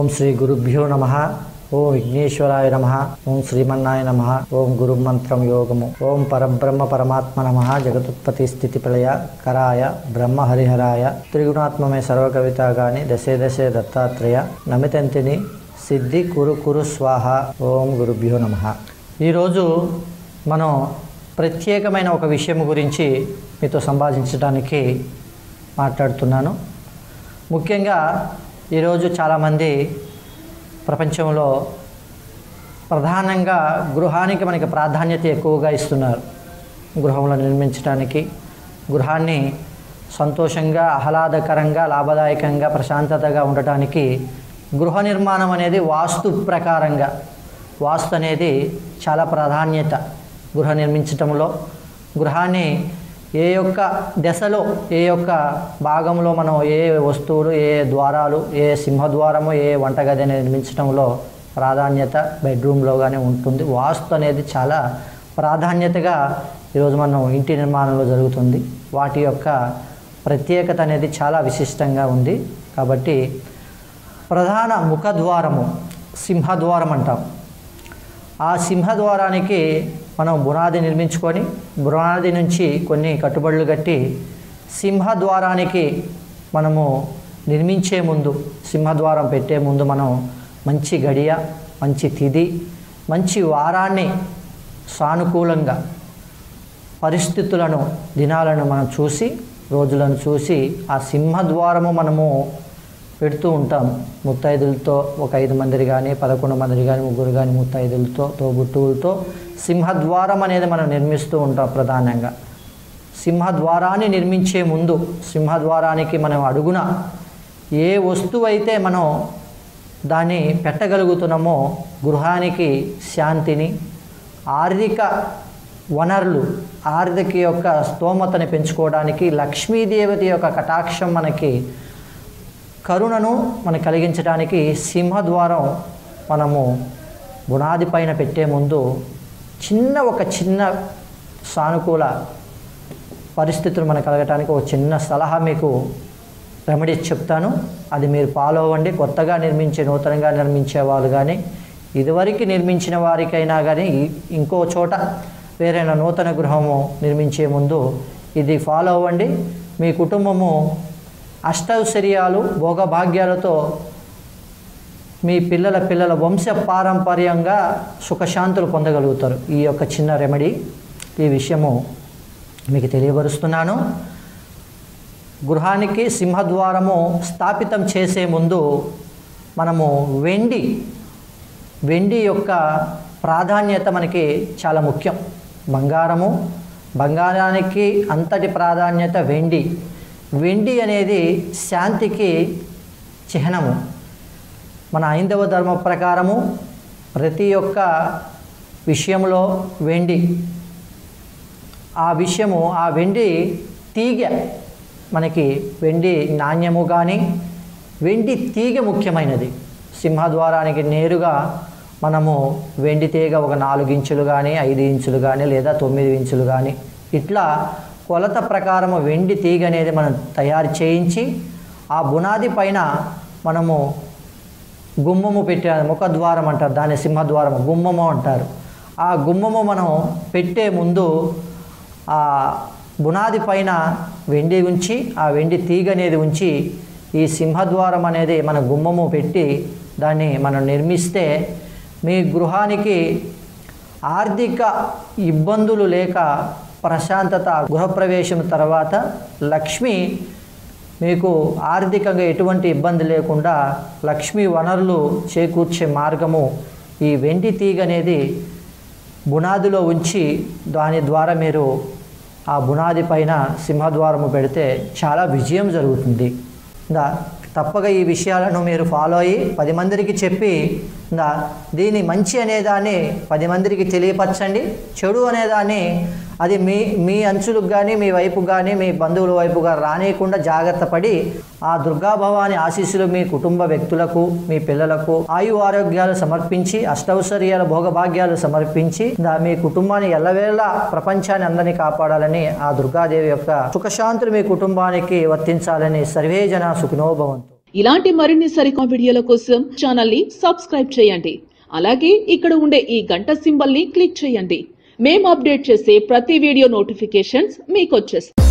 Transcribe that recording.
ఓం శ్రీ గురుభ్యో నమ ఓం విఘ్నేశ్వరాయ నమ ఓం శ్రీమన్నాయ నమ ఓం గురు మంత్రం యోగము ఓం పరబ్రహ్మ పరమాత్మ నమ జగతుత్పత్తి స్థితి ప్రళయ కరాయ బ్రహ్మ హరిహరాయ త్రిగుణాత్మమే సర్వకవితాగాని దశే దశే దత్తాత్రేయ నమితంతిని సిద్ధి కురు కురు స్వాహ ఓం గురుభ్యో నమ ఈరోజు మనం ప్రత్యేకమైన ఒక విషయం గురించి మీతో సంభాషించడానికి మాట్లాడుతున్నాను ముఖ్యంగా ఈరోజు చాలామంది ప్రపంచంలో ప్రధానంగా గృహానికి మనకి ప్రాధాన్యత ఎక్కువగా ఇస్తున్నారు గృహంలో నిర్మించడానికి గృహాన్ని సంతోషంగా ఆహ్లాదకరంగా లాభదాయకంగా ప్రశాంతతగా ఉండటానికి గృహ నిర్మాణం అనేది వాస్తు ప్రకారంగా వాస్తు అనేది చాలా ప్రాధాన్యత గృహ నిర్మించటంలో గృహాన్ని ఏ యొక్క దశలో ఏ యొక్క భాగంలో మనం ఏ వస్తువులు ఏ ద్వారాలు ఏ సింహద్వారము ఏ వంటగది అనేది నిర్మించడంలో ప్రాధాన్యత బెడ్రూమ్లో కానీ ఉంటుంది వాస్తు అనేది చాలా ప్రాధాన్యతగా ఈరోజు మనం ఇంటి నిర్మాణంలో జరుగుతుంది వాటి యొక్క ప్రత్యేకత అనేది చాలా విశిష్టంగా ఉంది కాబట్టి ప్రధాన ముఖద్వారము సింహద్వారం అంటాం ఆ సింహద్వారానికి మనం బునాది నిర్మించుకొని బునాది నుంచి కొన్ని కట్టుబడులు కట్టి సింహద్వారానికి మనము నిర్మించే ముందు సింహద్వారం పెట్టే ముందు మనం మంచి గడియ మంచి తిథి మంచి వారాన్ని సానుకూలంగా పరిస్థితులను దినాలను మనం చూసి రోజులను చూసి ఆ సింహద్వారము మనము పెడుతూ ఉంటాం ముత్తైదులతో ఒక ఐదు మందిని కానీ పదకొండు మందిని కానీ ముగ్గురు కానీ ముత్తైదులతో తోబుట్టువులతో సింహద్వారం అనేది మనం నిర్మిస్తూ ఉంటాం ప్రధానంగా సింహద్వారాన్ని నిర్మించే ముందు సింహద్వారానికి మనం అడుగున ఏ వస్తువు అయితే మనం దాన్ని పెట్టగలుగుతున్నామో గృహానికి శాంతిని ఆర్థిక వనరులు ఆర్థిక యొక్క స్తోమతని పెంచుకోవడానికి లక్ష్మీదేవత యొక్క కటాక్షం మనకి కరుణను మనం కలిగించడానికి సింహద్వారం మనము బునాది పైన పెట్టే ముందు చిన్న ఒక చిన్న సానుకూల పరిస్థితులు మనకు కలగటానికి ఒక చిన్న సలహా మీకు రెమెడీస్ చెప్తాను అది మీరు ఫాలో అవ్వండి కొత్తగా నిర్మించే నూతనంగా నిర్మించే వాళ్ళు కానీ ఇదివరకు నిర్మించిన వారికైనా కానీ ఇంకో చోట వేరైనా నూతన గృహము నిర్మించే ముందు ఇది ఫాలో అవ్వండి మీ కుటుంబము అష్టౌశ్వర్యాలు భోగభాగ్యాలతో మీ పిల్లల పిల్లల వంశ పారంపర్యంగా సుఖశాంతులు పొందగలుగుతారు ఈ యొక్క చిన్న రెమెడీ ఈ విషయము మీకు తెలియపరుస్తున్నాను గృహానికి సింహద్వారము స్థాపితం చేసే ముందు మనము వెండి వెండి యొక్క ప్రాధాన్యత మనకి చాలా ముఖ్యం బంగారము బంగారానికి అంతటి ప్రాధాన్యత వెండి వెండి అనేది శాంతికి చిహ్నము మన హైందవ ధర్మ ప్రకారము ప్రతి ఒక్క విషయంలో వెండి ఆ విషయము ఆ వెండి తీగ మనకి వెండి నాణ్యము కానీ వెండి తీగ ముఖ్యమైనది సింహద్వారానికి నేరుగా మనము వెండి తీగ ఒక నాలుగు ఇంచులు కానీ ఐదు ఇంచులు కానీ లేదా తొమ్మిది ఇంచులు కానీ ఇట్లా కొలత ప్రకారము వెండి తీగ అనేది మనం తయారు చేయించి ఆ బునాది పైన మనము గుమ్మము పెట్టే ముఖద్వారం అంటారు దాన్ని సింహద్వారం గుమ్మము అంటారు ఆ గుమ్మము మనం పెట్టే ముందు ఆ బునాది పైన వెండి ఉంచి ఆ వెండి తీగ అనేది ఉంచి ఈ సింహద్వారం అనేది మన గుమ్మము పెట్టి దాన్ని మనం నిర్మిస్తే మీ గృహానికి ఆర్థిక ఇబ్బందులు లేక ప్రశాంతత గృహప్రవేశం తర్వాత లక్ష్మి మీకు ఆర్థికంగా ఎటువంటి ఇబ్బంది లేకుండా లక్ష్మీ వనరులు చేకూర్చే మార్గము ఈ వెండి తీగ అనేది బునాదిలో ఉంచి దాని ద్వారా మీరు ఆ బునాది పైన సింహద్వారము పెడితే చాలా విజయం జరుగుతుంది దా తప్పక ఈ విషయాలను మీరు ఫాలో అయ్యి పది మందికి చెప్పి దా దీని మంచి అనేదాన్ని పది మందికి తెలియపరచండి చెడు అనేదాన్ని అది మీ మీ అంచులకు కానీ మీ వైపు కానీ మీ బంధువుల వైపుగా రానియకుండా జాగ్రత్త పడి ఆ దుర్గాభవాని ఆశీస్సులు మీ కుటుంబ వ్యక్తులకు మీ పిల్లలకు ఆయు ఆరోగ్యాలు సమర్పించి అష్టౌశ్వర్యాల భోగభాగ్యాలు సమర్పించి దా మీ కుటుంబాన్ని ఎల్లవేళ ప్రపంచాన్ని అందరినీ కాపాడాలని ఆ దుర్గాదేవి యొక్క సుఖశాంతులు మీ కుటుంబానికి వర్తించాలని సర్వే జన సుఖినోభవంతు ఇలాంటి మరిన్ని సరికొత్త వీడియోల కోసం ఛానల్ ని సబ్స్క్రైబ్ చేయండి అలాగే ఇక్కడ ఉండే ఈ గంట సింబల్ ని క్లిక్ చేయండి మేము అప్డేట్ చేసే ప్రతి వీడియో నోటిఫికేషన్స్ మీకు వచ్చేస్తాయి